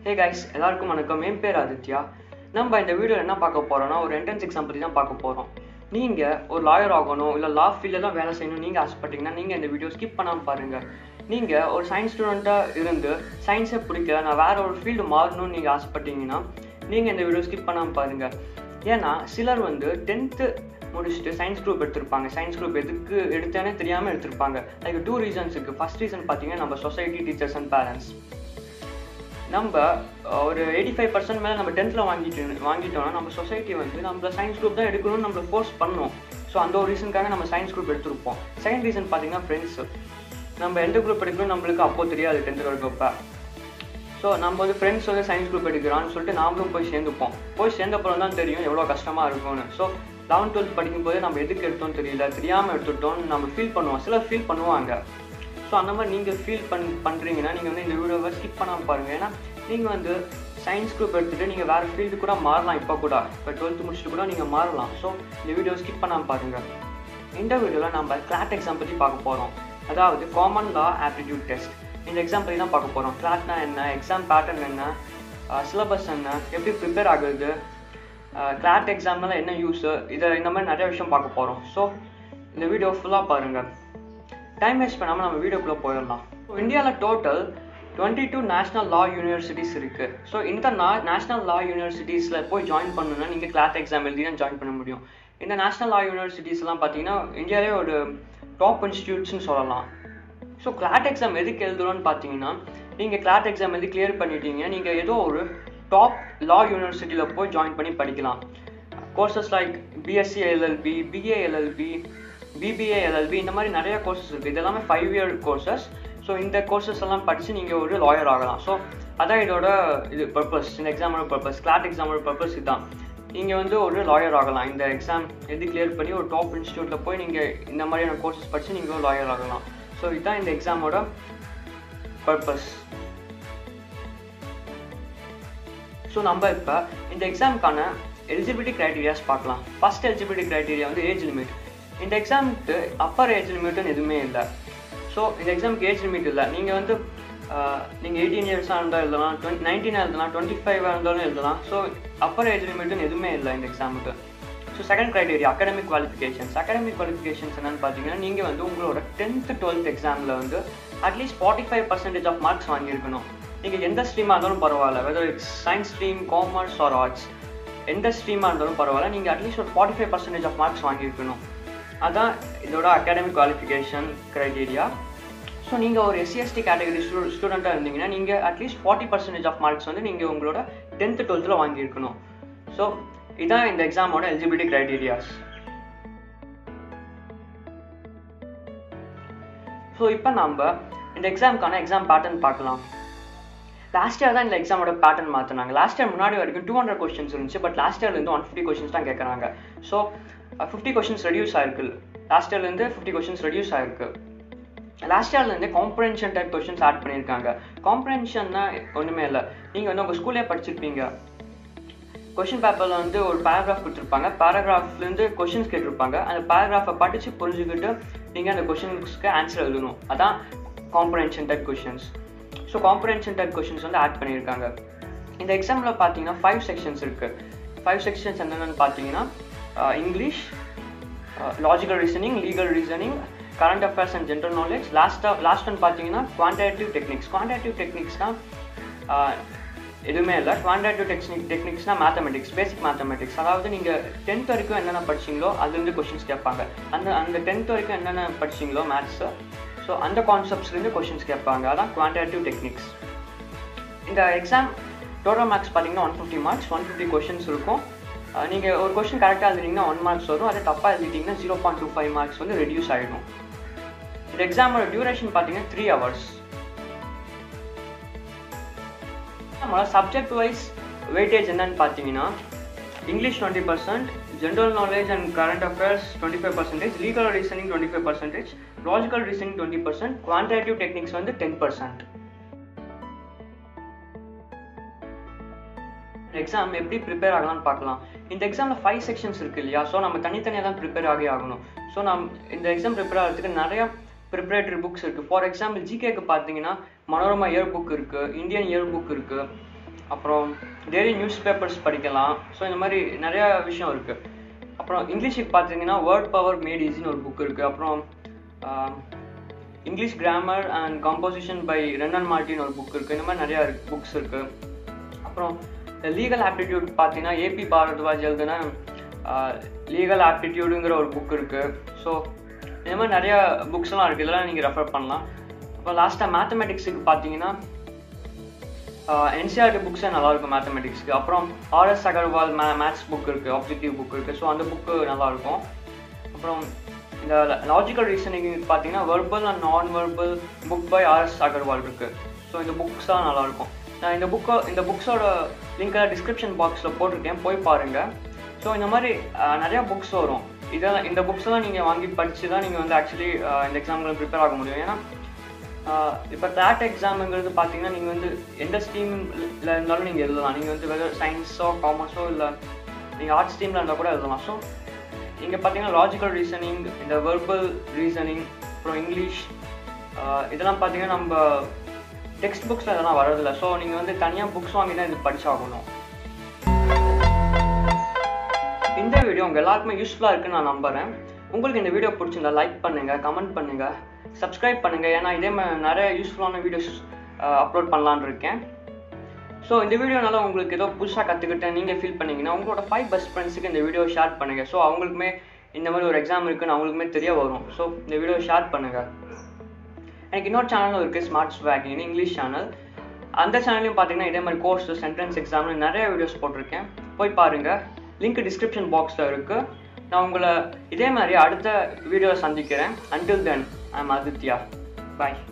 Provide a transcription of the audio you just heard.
hey guys எல்லாருக்கும் வணக்கம் என் பேர் ஆதித்யா நம்ம இந்த வீடியோவில் என்ன பார்க்க போறோம்னா ஒரு என்ட்ரன்ஸ் எக்ஸாம் பற்றி தான் பார்க்க போகிறோம் நீங்கள் ஒரு லாயர் ஆகணும் இல்லை லா ஃபீல்டில் தான் வேலை செய்யணும் நீங்கள் ஆசைப்பட்டீங்கன்னா நீங்கள் இந்த வீடியோ ஸ்கிப் பண்ணாமல் பாருங்கள் நீங்கள் ஒரு சயின்ஸ் ஸ்டூடெண்ட்டாக இருந்து சயின்ஸை பிடிக்கல நான் வேற ஒரு ஃபீல்டு மாறணும்னு நீங்கள் ஆசைப்பட்டீங்கன்னா நீங்கள் இந்த வீடியோ ஸ்கிப் பண்ணாமல் பாருங்கள் ஏன்னா சிலர் வந்து டென்த்து முடிச்சுட்டு சயின்ஸ் குரூப் எடுத்திருப்பாங்க சயின்ஸ் குரூப் எதுக்கு எடுத்தேனே தெரியாமல் எடுத்திருப்பாங்க லைக் டூ ரீசன்ஸ் இருக்குது ஃபர்ஸ்ட் ரீசன் பார்த்தீங்கன்னா நம்ம சொசைட்டி டீச்சர்ஸ் அண்ட் பேரண்ட்ஸ் நம்ம அஹ், ஒரு எயிட்டி ஃபைவ் பர்சன்ட் மேலே நம்ம டென்த்தில் வாங்கிட்டு வாங்கிட்டோம்னா நம்ம சொசைட்டி வந்து நம்ம சயின்ஸ் குரூப் தான் எடுக்கணும்னு நம்மளை ஃபோர்ஸ் பண்ணும் ஸோ அந்த ஒரு ரீசனுக்காக நம்ம சயின்ஸ் குரூப் எடுத்திருப்போம் செகண்ட் ரீசன் பார்த்தீங்கன்னா ஃப்ரெண்ட்ஸ் நம்ம எந்த குரூப் எடுக்கணும் நம்மளுக்கு அப்போ தெரியாது டென்த்தில் எடுக்கப்ப ஸோ நம்ம வந்து ஃப்ரெண்ட்ஸ் வந்து சயின்ஸ் குரூப் எடுக்கிறான்னு சொல்லிட்டு நாமளும் போய் சேர்ந்துப்போம் போய் சேர்ந்தப்புறம் தான் தெரியும் எவ்வளோ கஷ்டமாக இருக்கும்னு ஸோ லெவன்த் டுவெல்த் படிக்கும்போது நம்ம எதுக்கு எடுத்தோம் தெரியல தெரியாமல் எடுத்துட்டோம்னு நம்ம ஃபீல் பண்ணுவோம் சிலர் ஃபீல் பண்ணுவாங்க ஸோ அந்த மாதிரி நீங்கள் ஃபீல் பண் பண்ணுறீங்கன்னா நீங்கள் வந்து இந்த வீடியோவை ஸ்கிப் பண்ணாமல் பாருங்கள் ஏன்னா நீங்கள் வந்து சயின்ஸ் குரூப் எடுத்துகிட்டு நீங்கள் வேறு ஃபீல்டு கூட மாறலாம் இப்போ கூட இப்போ டுவெல்த்து முடிச்சுட்டு கூட நீங்கள் மாறலாம் ஸோ இந்த வீடியோ ஸ்கிப் பண்ணாமல் பாருங்கள் இந்த வீடியோவில் நம்ம கிளாட் எக்ஸாம் பற்றி பார்க்க போகிறோம் அதாவது காமன் லா ஆப்டிடியூட் டெஸ்ட் இந்த எக்ஸாம் பற்றி தான் பார்க்க போகிறோம் கிளாட்னா என்ன எக்ஸாம் பேட்டர்ன் என்ன சிலபஸ் என்ன எப்படி ப்ரிப்பேர் ஆகுது கிளாட் எக்ஸாம்னால என்ன யூஸ் இதை இந்த மாதிரி நிறைய விஷயம் பார்க்க போகிறோம் ஸோ இந்த வீடியோ ஃபுல்லாக பாருங்கள் டைம் வேஸ்ட் பண்ணாமல் நம்ம வீடியோக்குள்ளே போயிடலாம் இந்தியாவில் total twenty two national law universities இருக்குது ஸோ இந்த நா நேஷனல் லா யூனிவர்சிட்டிஸில் போய் ஜாயின் பண்ணணும்னா நீங்கள் கிளாட் எக்ஸாம் எழுதி தான் ஜாயின் பண்ண முடியும் இந்த நேஷனல் லா யூனிவர்சிட்டிஸ்லாம் பார்த்தீங்கன்னா இந்தியாவிலே ஒரு டாப் இன்ஸ்டியூட்ஸ்னு சொல்லலாம் ஸோ கிளாட் எக்ஸாம் எதுக்கு எழுதுறோன்னு பார்த்தீங்கன்னா நீங்கள் கிளாட் எக்ஸாம் எது கிளியர் பண்ணிட்டீங்க நீங்கள் ஏதோ ஒரு டாப் லா யூனிவர்சிட்டியில் போய் ஜாயின் பண்ணி படிக்கலாம் courses like BSc LLB BA LLB BBA LLB இந்த மாதிரி நிறைய கோர்சஸ் இருக்குது இது எல்லாமே ஃபைவ் இயர் கோர்சஸ் ஸோ இந்த கோர்சஸ் எல்லாம் படித்து நீங்கள் ஒரு லாயர் ஆகலாம் ஸோ அதான் இதோட இது பர்பஸ் இந்த எக்ஸாமோட பர்பஸ் கிளாட் எக்ஸாமோட பர்பஸ் இதுதான் நீங்கள் வந்து ஒரு லாயர் ஆகலாம் இந்த எக்ஸாம் எது கிளியர் பண்ணி ஒரு டாப் இன்ஸ்டியூட்டில் போய் நீங்கள் இந்த மாதிரியான கோர்சஸ் படித்து நீங்கள் ஒரு லாயர் ஆகலாம் ஸோ இதுதான் இந்த எக்ஸாமோட பர்பஸ் ஸோ நம்ம இப்போ இந்த எக்ஸாமுக்கான எலிஜிபிலிட்டி க்ரைட்டீரியாஸ் பார்க்கலாம் ஃபர்ஸ்ட் எலிஜிபிலிட்டி க்ரைட்டீரியா வந்து ஏஜ் லிமிட் இந்த எக்ஸாமுக்கு அப்பர் ஏஜ் லிமிட்னு எதுவுமே இல்லை ஸோ இந்த எக்ஸாமுக்கு ஏஜ் லிமிட் இல்லை நீங்கள் வந்து நீங்கள் எயிட்டீன் இயர்ஸாக இருந்தால் எழுதலாம் டுவெண்ட்டி நைன்டீனாக எழுதலாம் டுவெண்ட்டி ஃபைவாக இருந்தாலும் எழுதலாம் ஸோ அப்பர் ஏஜ் லிமிட்னு எதுவுமே இல்லை இந்த எக்ஸாமுக்கு so second criteria academic qualifications academic qualifications என்னன்னு பார்த்தீங்கன்னா நீங்கள் வந்து உங்களோட டென்த்து டுவெல்த் எக்ஸாமில் வந்து at least forty five percentage of marks வாங்கியிருக்கணும் நீங்கள் எந்த ஸ்ட்ரீமாக இருந்தாலும் பரவாயில்ல whether it's science stream commerce or arts எந்த ஸ்ட்ரீமாக இருந்தாலும் பரவாயில்ல நீங்கள் அட்லீஸ்ட் ஒரு forty five percentage of marks வாங்கியிருக்கணும் அதான் இதோட அகாடமிக் குவாலிஃபிகேஷன் க்ரைட்டீரியா ஸோ நீங்கள் ஒரு எஸ்சிஎஸ்டி கேட்டகரி ஸ்டூ ஸ்டூடெண்ட்டாக இருந்தீங்கன்னா நீங்கள் at least forty percentage of marks வந்து நீங்கள் உங்களோட டென்த்து டுவெல்த்தில் வாங்கியிருக்கணும் ஸோ இதான் இந்த எக்ஸாமோட எலிஜிபிலிட்டி க்ரைட்டீரியாஸ் ஸோ இப்போ நம்ம இந்த எக்ஸாமுக்கான எக்ஸாம் பேட்டர்ன் பார்க்கலாம் லாஸ்ட் இயர் தான் இந்த எக்ஸாமோட பேட்டர்ன் மாற்றினாங்க லாஸ்ட் இயர் முன்னாடி வரைக்கும் டூ ஹண்ட்ரட் கொஸ்டின்ஸ் இருந்துச்சு பட் லாஸ்ட் இயர்லேருந்து ஒன் ஃபிஃப்டி கொஸ்டின்ஸ் தான் கேட்குறாங்க ஸோ ஃபிஃப்டி கொஸ்டின்ஸ் ரெடியூஸ் ஆயிருக்கு லாஸ்ட் இயர்லேருந்து ஃபிஃப்டி கொஸ்டின்ஸ் ரெடியூஸ் ஆயிருக்கு லாஸ்ட் இயர்லேருந்து காம்ப்ரன்ஷன் டைப் கொஸ்டின்ஸ் ஆட் பண்ணியிருக்காங்க காம்ப்ரன்ஷன்னா ஒன்றுமே இல்லை நீங்கள் வந்து உங்கள் ஸ்கூல்லே படிச்சிருப்பீங்க கொஷின் பேப்பரில் வந்து ஒரு பேராகிராஃப் கொடுத்துருப்பாங்க பேராகிராஃப்லேருந்து கொஷின்ஸ் கேட்டிருப்பாங்க அந்த பேராகிராஃபை படித்து புரிஞ்சுக்கிட்டு நீங்கள் அந்த கொஷின்ஸ்க்கு ஆன்சர் எழுதணும் அதான் comprehension type questions so comprehension type questions வந்து ஆட் பண்ணியிருக்காங்க இந்த எக்ஸாமில் பார்த்தீங்கன்னா ஃபைவ் செக்ஷன்ஸ் இருக்குது ஃபைவ் செக்ஷன்ஸ் என்னென்னு பார்த்தீங்கன்னா English logical reasoning legal reasoning current affairs and general knowledge லாஸ்ட்டாக லாஸ்ட் ஒன் பார்த்தீங்கன்னா குவான்டேட்டிவ் டெக்னிக்ஸ் குவான்டேட்டிவ் டெக்னிக்ஸ்னால் எதுவுமே இல்லை குவான்டேட்டிவ் டெக்னிக் டெக்னிக்ஸ்னா மேத்தமெட்டிக்ஸ் பேசிக் மேத்தமெட்டிக்ஸ் அதாவது நீங்கள் டென்த் வரைக்கும் என்னென்ன படிச்சிங்களோ அதுலேருந்து கொஷின்ஸ் கேட்பாங்க அந்த அந்த டென்த் வரைக்கும் என்னென்ன படிச்சிங்களோ மேத்ஸு ஸோ அந்த கான்செப்ட்ஸ்லேருந்து கொஷின்ஸ் கேட்பாங்க அதான் குவான்டேட்டிவ் டெக்னிக்ஸ் இந்த எக்ஸாம் டோட்டல் மார்க்ஸ் பார்த்தீங்கன்னா one fifty marks one fifty questions இருக்கும் நீங்கள் ஒரு கொஷின் கரெக்டாக எழுதிட்டீங்கன்னா ஒன் மார்க்ஸ் வரும் அதே தப்பாக எழுதிட்டிங்கன்னா zero point two five marks வந்து ரெடியூஸ் ஆகிடும் இந்த எக்ஸாமோட டியூரேஷன் பார்த்தீங்கன்னா த்ரீ ஹவர்ஸ் நம்மளோட சப்ஜெக்ட் வைஸ் வெயிட்டேஜ் என்னன்னு பார்த்தீங்கன்னா English twenty percent general knowledge and current affairs twenty five percentage legal reasoning twenty five percentage logical reasoning twenty percent quantitative techniques வந்து ten percent exam எப்படி prepare ஆகலாம்னு பார்க்கலாம் இந்த எக்ஸாமில் five sections இருக்குது இல்லையா ஸோ நம்ம தனித்தனியாக தான் ப்ரிப்பேர் ஆகி ஆகணும் ஸோ நம் இந்த எக்ஸாம் ப்ரிப்பேர் ஆகிறதுக்கு நிறையா ப்ரிப்பரேட்டரி புக்ஸ் இருக்குது ஃபார் எக்ஸாம்பிள் ஜிகேக்கு பார்த்தீங்கன்னா மனோரமா இயர் புக் இருக்குது இந்தியன் இயர் புக் இருக்குது அப்புறம் டெய்லி நியூஸ் பேப்பர்ஸ் படிக்கலாம் ஸோ இந்த மாதிரி நிறையா விஷயம் இருக்குது அப்புறம் இங்கிலீஷுக்கு பார்த்தீங்கன்னா வேர்ட் பவர் மேட் ஈஸின்னு ஒரு புக் இருக்குது அப்புறம் English grammar and composition by Wren and Martin ஒரு புக் இருக்குது இந்த மாதிரி நிறையா புக்ஸ் இருக்குது அப்புறம் லீகல் ஆப்டிடியூட் பார்த்தீங்கன்னா ஏபி பாரத்வாஜ் எழுதுன லீகல் ஆப்டிடியூடுங்கிற ஒரு புக் இருக்குது ஸோ இந்த மாதிரி நிறையா புக்ஸ்லாம் இருக்குது இதெல்லாம் நீங்கள் ரெஃபர் பண்ணலாம் அப்புறம் லாஸ்ட்டாக மேத்தமெட்டிக்ஸுக்கு பார்த்தீங்கன்னா என்சிஆர்டி புக்ஸே நல்லாயிருக்கும் மேத்தமெட்டிக்ஸ்க்கு அப்புறம் ஆர்எஸ் அகர்வால் மே மேத்ஸ் புக் இருக்குது ஆப்ஜெக்டிவ் புக் இருக்குது ஸோ அந்த புக்கு நல்லாயிருக்கும் அப்புறம் இந்த லாஜிக்கல் ரீசனிங் பார்த்தீங்கன்னா verbal and non verbal book by RS Agarwal இருக்குது ஸோ இந்த புக்ஸ் தான் நல்லாயிருக்கும் நான் இந்த புக்கை இந்த புக்ஸோட லிங்கை டிஸ்கிரிப்ஷன் பாக்ஸில் போட்டிருக்கேன் போய் பாருங்கள் ஸோ இந்த மாதிரி நிறையா புக்ஸ் வரும் இதெல்லாம் இந்த புக்ஸ்லாம் நீங்கள் வாங்கி படித்து தான் நீங்கள் வந்து ஆக்சுவலி இந்த எக்ஸாம்கள் ப்ரிப்பேர் ஆக முடியும் ஏன்னா இப்போ தேட் எக்ஸாமுங்கிறது பார்த்தீங்கன்னா நீங்கள் வந்து எந்த ஸ்ட்ரீமில் இருந்தாலும் நீங்கள் எழுதலாம் நீங்கள் வந்து வெதர் சயின்ஸோ காமர்ஸோ இல்லை நீங்கள் ஆர்ட்ஸ் ஸ்ட்ரீமில் இருந்தால் கூட எழுதலாம் ஸோ இங்கே பார்த்தீங்கன்னா லாஜிக்கல் ரீசனிங் இந்த வெர்பல் ரீசனிங் அப்புறம் இங்கிலீஷ் இதெல்லாம் பார்த்தீங்கன்னா நம்ம டெக்ஸ்ட் புக்ஸில் இதெல்லாம் வரதில்லை ஸோ நீங்கள் வந்து தனியாக புக்ஸ் வாங்கி தான் இது படிச்சாகணும் இந்த வீடியோ உங்கள் எல்லாருக்குமே யூஸ்ஃபுல்லாக இருக்குன்னு நான் நம்புகிறேன் உங்களுக்கு இந்த வீடியோ பிடிச்சிருந்தா லைக் பண்ணுங்கள் கமெண்ட் பண்ணுங்கள் சப்ஸ்கிரைப் பண்ணுங்கள் ஏன்னா இதே மாதிரி நிறைய யூஸ்ஃபுல்லான வீடியோஸ் அப்லோட் பண்ணலான்னு இருக்கேன் ஸோ இந்த வீடியோனால உங்களுக்கு ஏதோ புதுசாக கற்றுக்கிட்டேன் நீங்கள் ஃபீல் பண்ணீங்கன்னா உங்களோட ஃபைவ் பெஸ்ட் ஃப்ரெண்ட்ஸுக்கு இந்த வீடியோ ஷேர் பண்ணுங்கள் ஸோ அவங்களுக்குமே இந்த மாதிரி ஒரு எக்ஸாம் இருக்குன்னு அவங்களுக்குமே தெரிய வரும் ஸோ இந்த வீடியோ ஷேர் பண்ணுங்கள் எனக்கு இன்னொரு சேனலும் இருக்குது ஸ்மார்ட் ஸ்வாகின்னு இங்கிலீஷ் சேனல் அந்த சேனல்லையும் பார்த்தீங்கன்னா இதே மாதிரி கோர்ஸ் சென்ட்ரன்ஸ் எக்ஸாம்னு நிறைய வீடியோஸ் போட்டிருக்கேன் போய் பாருங்கள் லிங்க் டிஸ்கிரிப்ஷன் பாக்ஸில் இருக்குது நான் உங்களை இதே மாதிரி அடுத்த வீடியோவில் சந்திக்கிறேன் until then I am Aditya bye